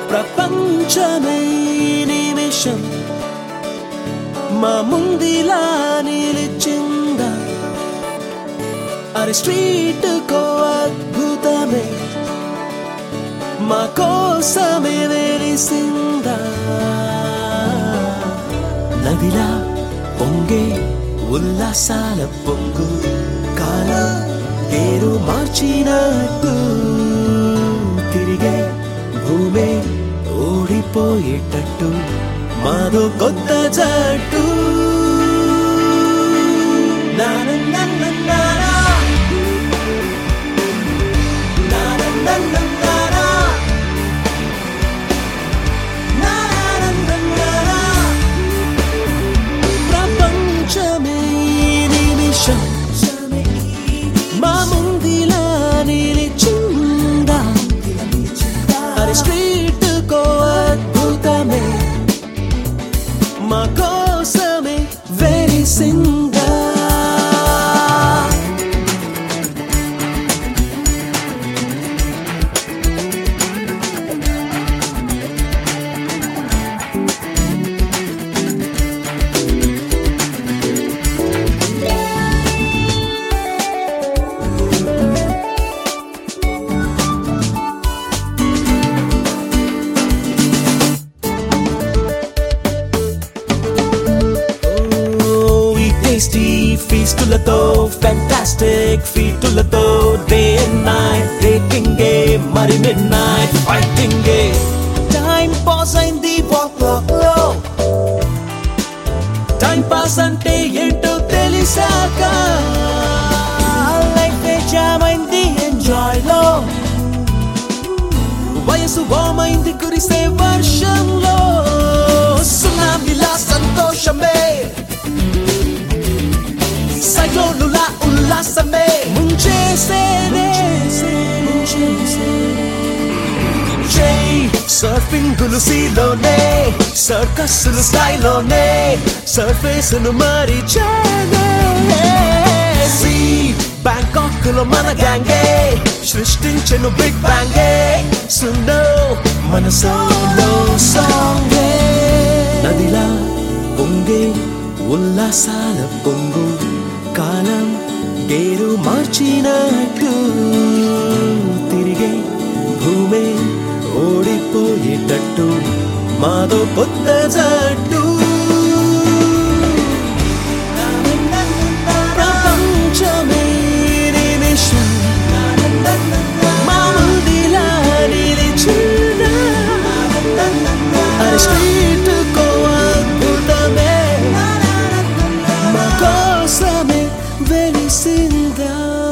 ప్రపంచమే ఈ నిమిషం మా ముందిలా నిలిచిందా అరే స్ట్రీట్ కో అద్భుతమే మా కోసమే వెలిసిందా నదిలా పొంగే ఉల్లాసాల పొంగు కాలం పేరు మార్చినట్టు తిరిగే భూమే ఓడిపోయేటట్టు మాదో కొత్త జట్టు నాన నన్న నానా. నాన నన్న నానా. నాన నన్న నానా. ప్రపంచమే ఈ నిమిషం మా ముందిలా నిలిచిందా అరే స్ట్రీట్ కో అద్భుతమే మా కోసమే వెలిసిందా ఈ టేస్టీ ఫీస్టులతో ఫ్యాంటాస్టిక్ ఫీటులతో డే అండ్ నైట్ రేటింగ్ గే మరి మిడ్ నైట్ ఫైటింగ్ గే టైం పాస్ అయింది వాక్ వాక్ లో టైం పాస్ అంటే ఏంటో తెలిసాక లైఫ్ జామ్ అయింది ఎంజాయ్ లో వయసు వామైంది కురిసే వర్షంలో సునామిలా సంతోషమే సైక్లోనులా ఉల్లాసమే ముంచేసేనే సర్ఫింగులు సీలోనే సర్కస్సులు స్టైలోనే సర్ఫేసును మరిచానే సీ బ్యాంకాక్ లో మన గ్యాంగే సృష్టించెను బిగ్ బ్యాంగే సుందో మన సోలో సాంగే నదిలా పొంగే ఉల్లాసాల పొంగు కాలం గేరు మార్చినట్టు తిరిగే భూమే ఓడిపోయేటట్టు మాదో కొత్త జట్టు ప్రపంచమే నిమిషం మా ముందిలా నిలిచిందా అరే స్ట్రీట్ కో అద్భుతమే మా కోసమే వెలిసిందా